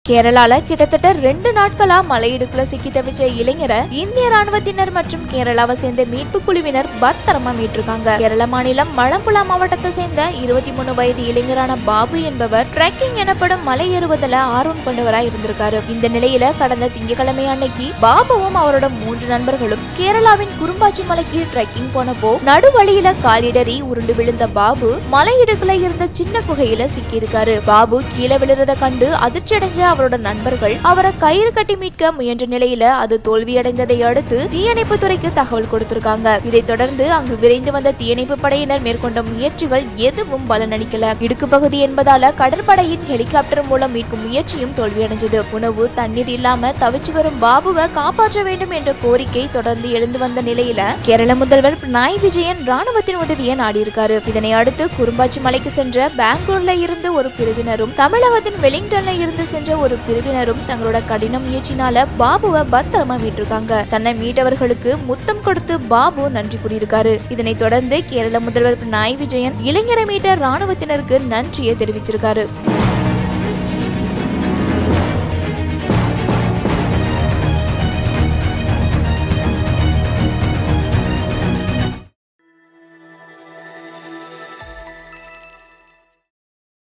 கேரளால கிட்டத்தட்ட ரெண்டு நாட்களா மலையிடுக்குள்ள சிக்கி தவிச்ச இளைஞரை இந்திய ராணுவத்தினர் மற்றும் கேரளாவை சேர்ந்த மீட்பு குழுவினர் பத்திரமா மீட்டிருக்காங்க கேரள மாநிலம் மலம்புழா மாவட்டத்தை சேர்ந்த இருபத்தி மூணு வயது இளைஞரான பாபு என்பவர் ட்ரெக்கிங் எனப்படும் மலை ஏறுவதில் ஆர்வம் கொண்டவரா இருந்திருக்காரு இந்த நிலையில கடந்த திங்கட்கிழமை அன்னைக்கு பாபுவும் அவரோட மூன்று நண்பர்களும் கேரளாவின் குறும்பாச்சி மலைக்கு ட்ரெக்கிங் போனப்போ நடுவழியில காலிடறி உருண்டு விழுந்த பாபு மலையிடுக்குள்ள இருந்த சின்ன குகையில சிக்கியிருக்காரு பாபு கீழே விழுறத கண்டு அதிர்ச்சி அடைஞ்ச அவரோட நண்பர்கள் அவரை கயிறு கட்டி மீட்க முயன்ற நிலையில அது தோல்வியடைந்ததை அடுத்து தீயணைப்பு துறைக்கு தகவல் கொடுத்திருக்காங்க இதைத் தொடர்ந்து அங்கு விரைந்து வந்த தீயணைப்பு படையினர் மேற்கொண்ட முயற்சிகள் எதுவும் பலனளிக்கல இடுக்கு பகுதி என்பதால கடற்படையின் ஹெலிகாப்டர் மூலம் மீட்கும் முயற்சியும் தோல்வியடைஞ்சது உணவு தண்ணீர் இல்லாம தவிச்சு வரும் பாபுவை காப்பாற்ற வேண்டும் என்ற கோரிக்கை தொடர்ந்து எழுந்து வந்த நிலையில கேரள முதல்வர் பினராயி விஜயன் ராணுவத்தின் உதவியை நாடியிருக்காரு இதனை அடுத்து குறும்பாச்சி மலைக்கு சென்ற பெங்களூர்ல இருந்து ஒரு பிரிவினரும் தமிழகத்தின் வெலிங்டன்ல இருந்து சென்ற ஒரு பிரிவினரும் தங்களோட கடின முயற்சினால பாபுவை பத்திரமா மீட்டிருக்காங்க தன்னை மீட்டவர்களுக்கு முத்தம் கொடுத்து பாபு நன்றி கூறியிருக்காரு இதனைத் தொடர்ந்து கேரள முதல்வர் பினராயி விஜயன் இளைஞரை மீட்ட ராணுவத்தினருக்கு நன்றியை தெரிவிச்சிருக்காரு